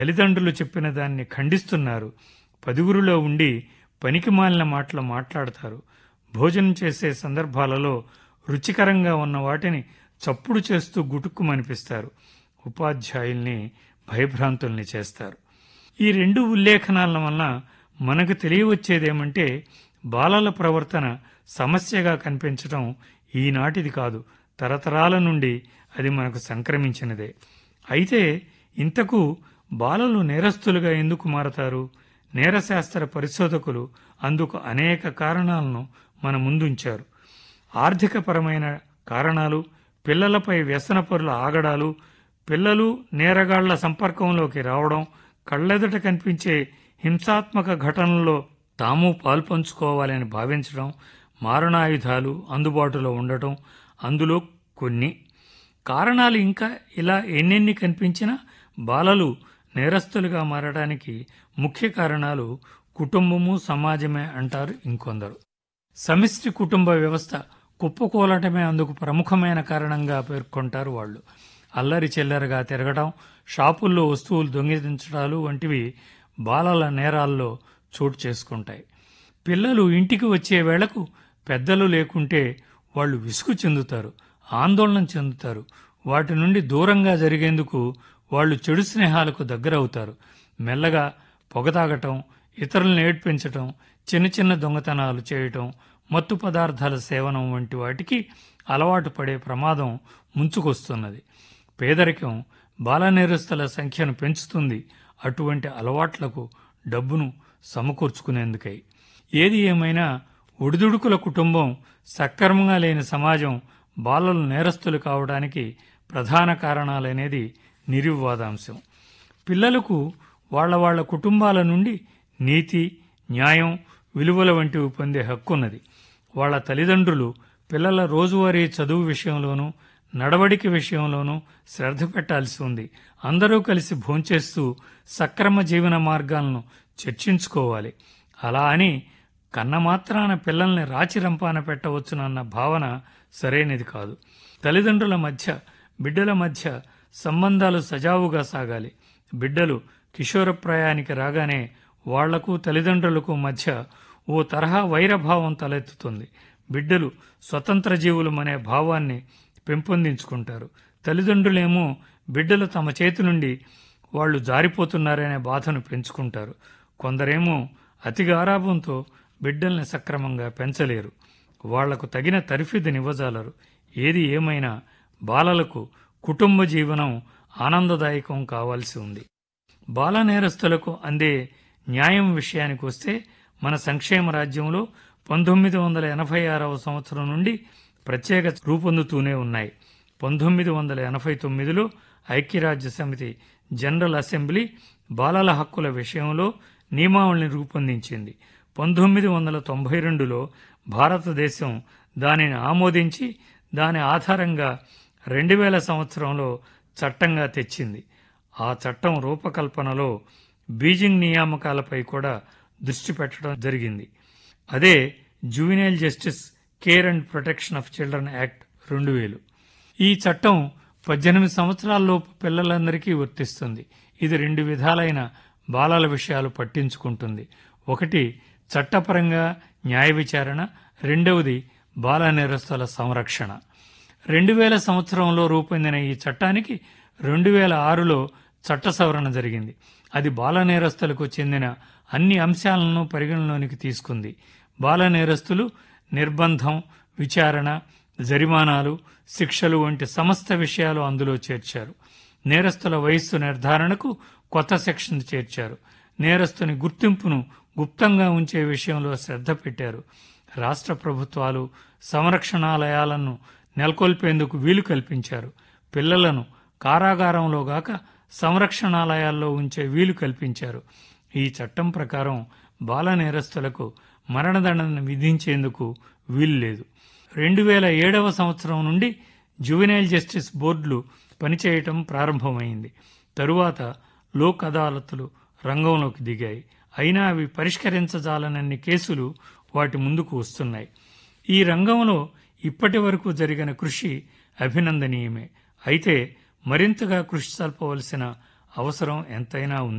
తల్లిదండ్రులు చెప్పిన దాన్ని ఖండిస్తున్నారు పదుగురిలో ఉండి పనికిమాలిన మాటలు మాట్లాడతారు భోజనం చేసే సందర్భాలలో రుచికరంగా ఉన్న వాటిని చప్పుడు చేస్తూ గుటుక్కుమనిపిస్తారు ఉపాధ్యాయుల్ని భయభ్రాంతుల్ని చేస్తారు ఈ రెండు ఉల్లేఖనాల వలన మనకు తెలియవచ్చేదేమంటే బాలల ప్రవర్తన సమస్యగా కనిపించటం ఈనాటిది కాదు తరతరాల నుండి అది మనకు సంక్రమించినదే అయితే ఇంతకు బాలలు నేరస్తులుగా ఎందుకు మారతారు నేరశాస్త్ర పరిశోధకులు అందుకు అనేక కారణాలను మన ముందుంచారు ఆర్థికపరమైన కారణాలు పిల్లలపై వ్యసనపరుల ఆగడాలు పిల్లలు నేరగాళ్ల సంపర్కంలోకి రావడం కళ్ళెదుట కనిపించే హింసాత్మక ఘటనల్లో తాము పాల్పంచుకోవాలని భావించడం మారణాయుధాలు అందుబాటులో ఉండటం అందులో కొన్ని కారణాలు ఇంకా ఇలా ఎన్నెన్ని కనిపించినా బాలలు నేరస్తులుగా మారడానికి ముఖ్య కారణాలు కుటుంబము సమాజమే అంటారు ఇంకొందరు సమిష్టి కుటుంబ వ్యవస్థ కుప్పకూలటమే అందుకు ప్రముఖమైన కారణంగా పేర్కొంటారు వాళ్ళు అల్లరి చిల్లరగా తిరగడం షాపుల్లో వస్తువులు దొంగిలించడాలు వంటివి బాలల నేరాల్లో చోటు చేసుకుంటాయి పిల్లలు ఇంటికి వచ్చే వేళకు పెద్దలు లేకుంటే వాళ్ళు విసుగు చెందుతారు ఆందోళన చెందుతారు వాటి నుండి దూరంగా జరిగేందుకు వాళ్ళు చెడు స్నేహాలకు దగ్గరవుతారు మెల్లగా పొగ తాగటం ఇతరులను ఏడ్పించటం చిన్న చిన్న దొంగతనాలు చేయటం మత్తు పదార్థాల సేవనం వంటి వాటికి అలవాటు పడే ప్రమాదం ముంచుకొస్తున్నది పేదరికం బాల నేరస్తుల సంఖ్యను పెంచుతుంది అటువంటి అలవాట్లకు డబ్బును సమకూర్చుకునేందుకై ఏది ఏమైనా ఒడిదుడుకుల కుటుంబం సక్రమంగా లేని సమాజం బాలలు నేరస్తులు కావడానికి ప్రధాన కారణాలనేది నిర్వివాదాంశం పిల్లలకు వాళ్ళ వాళ్ళ కుటుంబాల నుండి నీతి న్యాయం విలువల వంటివి పొందే హక్కున్నది వాళ్ళ తల్లిదండ్రులు పిల్లల రోజువారీ చదువు విషయంలోనూ నడవడిక విషయంలోనూ శ్రద్ధ పెట్టాల్సి ఉంది అందరూ కలిసి భోంచేస్తూ సక్రమ జీవన మార్గాలను చర్చించుకోవాలి అలా అని కన్న మాత్రాన పిల్లల్ని రాచి రంపాన పెట్టవచ్చునన్న భావన సరైనది కాదు తల్లిదండ్రుల మధ్య బిడ్డల మధ్య సంబంధాలు సజావుగా సాగాలి బిడ్డలు కిషోరప్రాయానికి రాగానే వాళ్లకు తల్లిదండ్రులకు మధ్య ఓ తరహా వైరభావం తలెత్తుతుంది బిడ్డలు స్వతంత్ర జీవులమనే భావాన్ని పెంపొందించుకుంటారు తల్లిదండ్రులేమో బిడ్డలు తమ చేతి నుండి వాళ్ళు జారిపోతున్నారనే బాధను పెంచుకుంటారు కొందరేమో అతి గారాభంతో బిడ్డల్ని సక్రమంగా పెంచలేరు వాళ్లకు తగిన తరిఫిదినివ్వజాలరు ఏది ఏమైనా బాలలకు కుటుంబ జీవనం ఆనందదాయకం కావాల్సి ఉంది బాల నేరస్తులకు అందే న్యాయం విషయానికి వస్తే మన సంక్షేమ రాజ్యంలో పంతొమ్మిది వందల ఎనభై ఆరవ సంవత్సరం నుండి ప్రత్యేక రూపొందుతూనే ఉన్నాయి పంతొమ్మిది వందల ఎనభై తొమ్మిదిలో ఐక్యరాజ్య సమితి జనరల్ అసెంబ్లీ బాలల హక్కుల విషయంలో నియమావళిని రూపొందించింది పంతొమ్మిది వందల తొంభై రెండులో భారతదేశం దానిని ఆమోదించి దాని ఆధారంగా రెండు వేల సంవత్సరంలో చట్టంగా తెచ్చింది ఆ చట్టం రూపకల్పనలో బీజింగ్ నియామకాలపై కూడా దృష్టి పెట్టడం జరిగింది అదే juvenile justice care and protection of children act రెండు వేలు ఈ చట్టం పద్దెనిమిది సంవత్సరాలలోపు పిల్లలందరికీ వర్తిస్తుంది ఇది రెండు విధాలైన బాలల విషయాలు పట్టించుకుంటుంది ఒకటి చట్టపరంగా న్యాయ విచారణ రెండవది బాల నేరస్తుల సంరక్షణ రెండు వేల సంవత్సరంలో రూపొందిన ఈ చట్టానికి రెండు వేల ఆరులో చట్ట సవరణ జరిగింది అది బాల నేరస్తులకు చెందిన అన్ని అంశాలను పరిగణలోనికి తీసుకుంది బాల నేరస్తులు నిర్బంధం విచారణ జరిమానాలు శిక్షలు వంటి సమస్త విషయాలు అందులో చేర్చారు నేరస్తుల వయస్సు నిర్ధారణకు కొత్త సెక్షన్ చేర్చారు నేరస్తుని గుర్తింపును గుప్తంగా ఉంచే విషయంలో శ్రద్ధ పెట్టారు రాష్ట్ర ప్రభుత్వాలు సంరక్షణాలయాలను నెలకొల్పేందుకు వీలు కల్పించారు పిల్లలను కారాగారంలో గాక సంరక్షణాలయాల్లో ఉంచే వీలు కల్పించారు ఈ చట్టం ప్రకారం బాల నేరస్తులకు మరణదండన విధించేందుకు వీలు లేదు రెండు వేల ఏడవ సంవత్సరం నుండి జువెనైల్ జస్టిస్ బోర్డులు పనిచేయటం ప్రారంభమైంది తరువాత లోక్ అదాలతులు రంగంలోకి దిగాయి అయినా అవి పరిష్కరించజాలనన్ని కేసులు వాటి ముందుకు వస్తున్నాయి ఈ రంగంలో ఇప్పటి వరకు జరిగిన కృషి అభినందనీయమే అయితే మరింతగా కృషి సల్పవలసిన అవసరం ఎంతైనా ఉంది